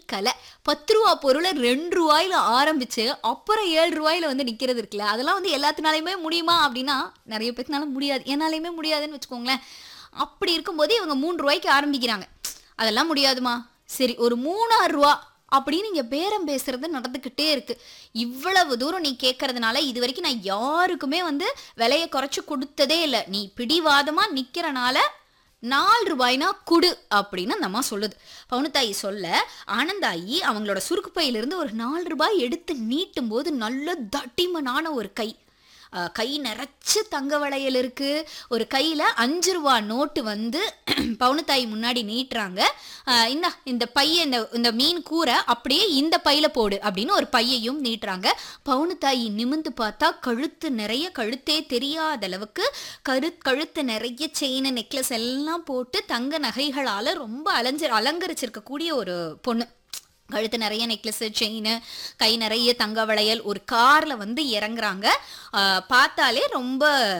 கலை பத்து ரூபா பொருளை ரெண்டு ரூபாயில ஆரம்பிச்சு அப்புறம் ஏழு ரூபாயில வந்து நிக்கிறது இருக்குல்ல அதெல்லாம் வந்து எல்லாத்தினாலையுமே முடியுமா அப்படின்னா நிறைய பேர்த்தினால முடியாது என்னாலையுமே முடியாதுன்னு வச்சுக்கோங்களேன் அப்படி இருக்கும்போது இவங்க மூணு ரூபாய்க்கு ஆரம்பிக்கிறாங்க அதெல்லாம் முடியாதுமா சரி ஒரு மூணாயிரம் ரூபா அப்படின்னு இங்க பேரம் பேசுறது நடந்துக்கிட்டே இருக்கு இவ்வளவு தூரம் நீ கேட்கறதுனால இது வரைக்கும் நான் யாருக்குமே வந்து விலையை குறைச்சு கொடுத்ததே இல்லை நீ பிடிவாதமா நிக்கிறனால நாலு ரூபாய்னா குடு அப்படின்னு அந்த அம்மா சொல்லுது பவுனத்தாயி சொல்ல ஆனந்தாயி அவங்களோட சுருக்கு பையிலிருந்து ஒரு நாலு ரூபாய் எடுத்து நீட்டும் போது நல்ல தட்டிமனான ஒரு கை அஹ், கை நிறைச்சு தங்க வளையல் இருக்கு ஒரு கையில அஞ்சு ரூபா நோட்டு வந்து பவுனத்தாயி முன்னாடி நீட்டுறாங்க அஹ், இந்தா இந்த பைய இந்த இந்த மீன் கூரை அப்படியே இந்த பையில போடு அப்படின்னு ஒரு பையையும் நீட்டுறாங்க பவுனத்தாயி நிமிந்து பார்த்தா கழுத்து நிறைய கழுத்தே தெரியாத அளவுக்கு கரு கழுத்து நிறைய செயின் நெக்லஸ் எல்லாம் போட்டு தங்க நகைகளால ரொம்ப அலஞ்சு அலங்கரிச்சிருக்கக்கூடிய ஒரு பொண்ணு கழுத்து நிறைய நெக்லஸ் செயின் கை நிறைய தங்க வளையல் ஒரு கார்ல வந்து இறங்குறாங்க ஆஹ் பார்த்தாலே ரொம்ப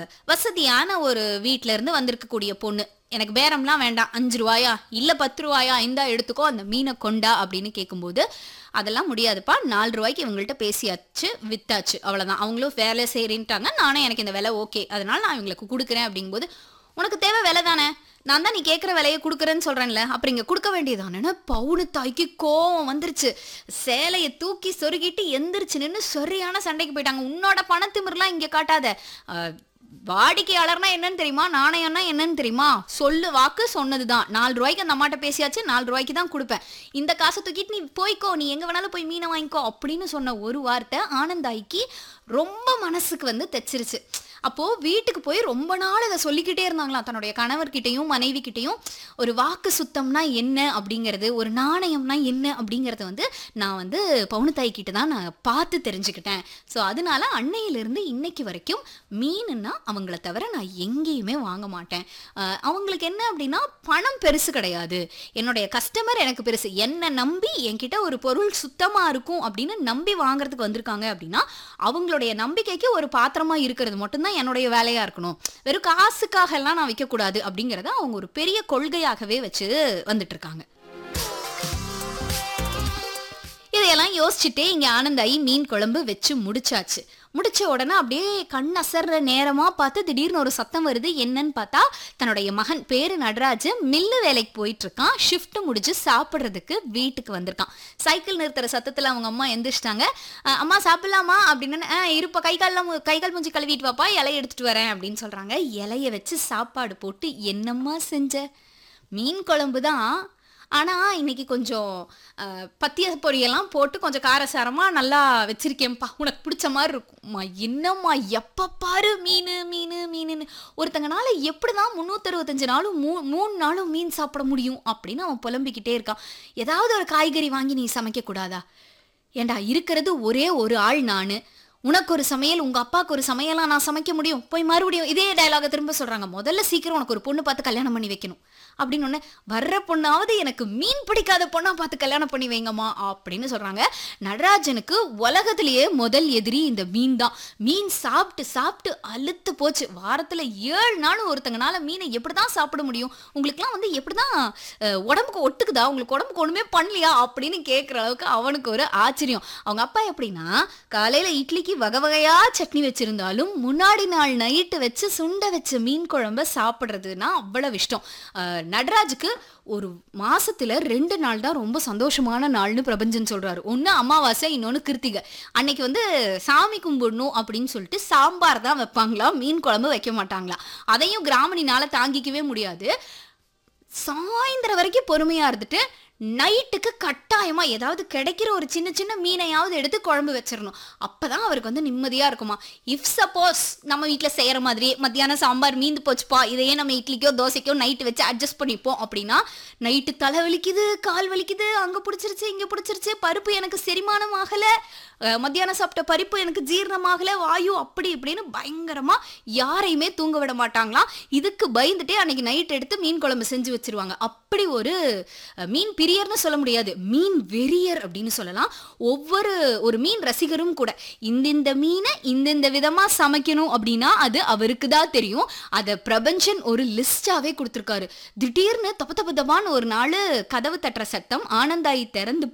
வசதியான ஒரு வீட்ல இருந்து வந்திருக்கக்கூடிய பொண்ணு எனக்கு பேரம்லாம் வேண்டாம் அஞ்சு ரூபாயா இல்ல பத்து ரூபாயா இந்தா எடுத்துக்கோ அந்த மீனை கொண்டா அப்படின்னு கேட்கும்போது அதெல்லாம் முடியாதுப்பா நாலு ரூபாய்க்கு இவங்கள்ட்ட பேசியாச்சு வித்தாச்சு அவ்வளவுதான் அவங்களும் வேலை செய்யறேன்ட்டாங்க நானும் எனக்கு இந்த விலை ஓகே அதனால நான் இவங்களுக்கு கொடுக்குறேன் அப்படிங்கும்போது உனக்கு தேவை விலை தானே நான் தான் நீ கேட்குற விலையை கொடுக்குறேன்னு சொல்கிறேன்ல அப்புறம் இங்கே கொடுக்க வேண்டியதானே பவுனு தாய்க்கு கோவம் வந்துருச்சு சேலையை தூக்கி சொருகிட்டு எந்திரிச்சு நின்று சரியான சண்டைக்கு போயிட்டாங்க உன்னோட பணத்திமிரெலாம் இங்கே காட்டாத அஹ், வாடிக்கையாளர்னா என்னன்னு தெரியுமா நாணயம்னா என்னன்னு தெரியுமா சொல்லு வாக்கு சொன்னதுதான் நாலு ரூபாய்க்கு அந்த அம்மாட்ட பேசியாச்சு நாலு ரூபாய்க்கு தான் கொடுப்பேன் இந்த காசை தூக்கிட்டு நீ போய்க்கோ நீ எங்க வேணாலும் போய் மீனை வாங்கிக்கோ அப்படின்னு சொன்ன ஒரு வார்த்தை ஆனந்தாய்க்கு ரொம்ப மனசுக்கு வந்து தைச்சிருச்சு அப்போ வீட்டுக்கு போய் ரொம்ப நாள் இதை சொல்லிக்கிட்டே இருந்தாங்களாம் தன்னுடைய கணவர்கிட்டயும் மனைவி கிட்டயும் ஒரு வாக்கு சுத்தம்னா என்ன அப்படிங்கிறது ஒரு நாணயம்னா என்ன அப்படிங்கறத வந்து நான் வந்து பவுனத்தாய் கிட்ட தான் நான் பார்த்து தெரிஞ்சுக்கிட்டேன் ஸோ அதனால அன்னையிலிருந்து இன்னைக்கு வரைக்கும் மீனுன்னா அவங்கள தவிர நான் எங்கேயுமே வாங்க மாட்டேன் அஹ் அவங்களுக்கு என்ன அப்படின்னா பணம் பெருசு கிடையாது என்னுடைய கஸ்டமர் எனக்கு பெருசு என்னை நம்பி என்கிட்ட ஒரு பொருள் சுத்தமா இருக்கும் அப்படின்னு நம்பி வாங்குறதுக்கு வந்திருக்காங்க அப்படின்னா அவங்களுடைய நம்பிக்கைக்கு ஒரு பாத்திரமா இருக்கிறது மட்டும்தான் என்னுடைய வேலையா இருக்கணும் வெறும் காசுக்காக எல்லாம் நான் வைக்கக்கூடாது அப்படிங்கறத அவங்க ஒரு பெரிய கொள்கையாகவே வச்சு வந்துட்டு இருக்காங்க இதையெல்லாம் யோசிச்சுட்டே இங்க ஆனந்தாயி மீன் குழம்பு வச்சு முடிச்சாச்சு முடிச்ச உடனே அப்படியே கண் அசர்ற நேரமா பார்த்து திடீர்னு ஒரு சத்தம் வருது என்னன்னு பார்த்தா தன்னுடைய மகன் பேரு நடராஜ் மில்லு வேலைக்கு போயிட்டு இருக்கான் ஷிஃப்ட் முடிச்சு சாப்பிட்றதுக்கு வீட்டுக்கு வந்திருக்கான் சைக்கிள் நிறுத்துற சத்தத்துல அவங்க அம்மா எந்திரிச்சிட்டாங்க "அஹ், அம்மா சாப்பிடலாமா அப்படின்னு "அஹ், இருப்பா கை கால்லாம் மு- கை கால் மூஞ்சி கழுவிட்டு வாப்பா இலைய எடுத்துட்டு வரேன் அப்படின்னு சொல்றாங்க இலைய வச்சு சாப்பாடு போட்டு என்னம்மா செஞ்ச மீன் குழம்பு தான் ஆனா இன்னைக்கு கொஞ்சம் அஹ், பத்திய பொரியெல்லாம் போட்டு கொஞ்சம் காரசாரமா நல்லா வச்சிருக்கேன்ப்பா உனக்கு பிடிச்ச மாதிரி இருக்கும்மா என்னம்மா எப்ப பாரு மீன் மீன் மீனுன்னு ஒருத்தங்கனால எப்படிதான் முந்நூற்றறுபத்தஞ்சு நாளும் மூ மூணு நாளும் மீன் சாப்பிட முடியும் அப்படின்னு அவன் புலம்பிக்கிட்டே இருக்கான் ஏதாவது ஒரு காய்கறி வாங்கி நீ சமைக்க கூடாதா ஏண்டா இருக்கிறது ஒரே ஒரு ஆள் நானு உனக்கு ஒரு சமையல் உங்க அப்பாவுக்கு ஒரு சமையலாம் நான் சமைக்க முடியும் போய் மறுபடியும் இதே டயலாக திரும்ப சொல்றாங்க முதல்ல சீக்கிரம் உனக்கு ஒரு பொண்ணு பார்த்து கல்யாணம் பண்ணி வைக்கணும் அப்படின்னு உடனே வர்ற பொண்ணாவது எனக்கு மீன் பிடிக்காத பொண்ணா பார்த்து கல்யாணம் பண்ணி வைங்கம்மா அப்படின்னு சொல்றாங்க நடராஜனுக்கு உலகத்திலேயே முதல் எதிரி இந்த மீன் தான் மீன் சாப்பிட்டு சாப்பிட்டு அழுத்து போச்சு வாரத்துல ஏழு நாள் ஒருத்தங்கனால மீனை எப்படிதான் சாப்பிட முடியும் உங்களுக்குலாம் வந்து எப்படிதான் அஹ், உடம்புக்கு ஒட்டுக்குதா உங்களுக்கு உடம்புக்கு ஒண்ணுமே பண்ணலையா அப்படின்னு கேட்குற அளவுக்கு அவனுக்கு ஒரு ஆச்சரியம் அவங்க அப்பா எப்படின்னா காலையில இட்லிக்கு வகை வகையா சட்னி வச்சிருந்தாலும் முன்னாடி நாள் நைட்டு வச்சு சுண்ட வச்ச மீன் குழம்ப சாப்பிட்றதுன்னா அவ்வளவு இஷ்டம் அஹ், நடராஜுக்கு ஒரு மாசத்துல ரெண்டு நாள் தான் ரொம்ப சந்தோஷமான நாள்னு பிரபஞ்சன் சொல்றாரு ஒண்ணு அமாவாசை இன்னொன்னு கிருத்திகை அன்னைக்கு வந்து சாமி கும்பிடணும் அப்படின்னு சொல்லிட்டு சாம்பார் தான் வைப்பாங்களா மீன் குழம்பு வைக்க மாட்டாங்களா அதையும் கிராமணினால தாங்கிக்கவே முடியாது சாயந்தரம் வரைக்கும் பொறுமையா இருந்துட்டு நைட்டுக்கு கட்டாயமா ஏதாவது கிடைக்கிற ஒரு சின்ன சின்ன மீனையாவது எடுத்து குழம்பு வச்சிடணும் அப்பதான் அவருக்கு வந்து நிம்மதியா இருக்குமா இஃப் சப்போஸ் நம்ம வீட்ல செய்யற மாதிரி மத்தியானம் சாம்பார் மீந்து போச்சுப்பா இதையே நம்ம இட்லிக்கோ தோசைக்கோ நைட்டு வச்சு அட்ஜஸ்ட் பண்ணிப்போம் அப்படின்னா நைட்டு தலை வலிக்குது கால் வலிக்குது அங்க பிடிச்சிருச்சு இங்க பிடிச்சிருச்சு பருப்பு எனக்கு செரிமானம் ஆகல அஹ், மத்தியானம் சாப்பிட்ட பருப்பு எனக்கு ஜீரணமாகல வாயு அப்படி இப்படின்னு பயங்கரமா யாரையுமே தூங்க விட மாட்டாங்களாம் இதுக்கு பயந்துட்டே அன்னைக்கு நைட் எடுத்து மீன் குழம்பு செஞ்சு வச்சிருவாங்க அப்படி ஒரு அஹ், மீன் பிரியர்னு சொல்ல முடியாது மீன் வெறியர் அப்படின்னு சொல்லலாம் ஒவ்வொரு ஒரு மீன் ரசிகரும் கூட இந்திந்த மீனை இந்தந்த விதமா சமைக்கணும் அப்படின்னா அது அவருக்கு தான் தெரியும் அதை பிரபஞ்சன் ஒரு லிஸ்டாவே கொடுத்துருக்காரு திடீர்னு தப்பு தப்பு தப்பான்னு ஒரு நாள் கதவு தட்டுற சத்தம் ஆனந்தாயி திறந்து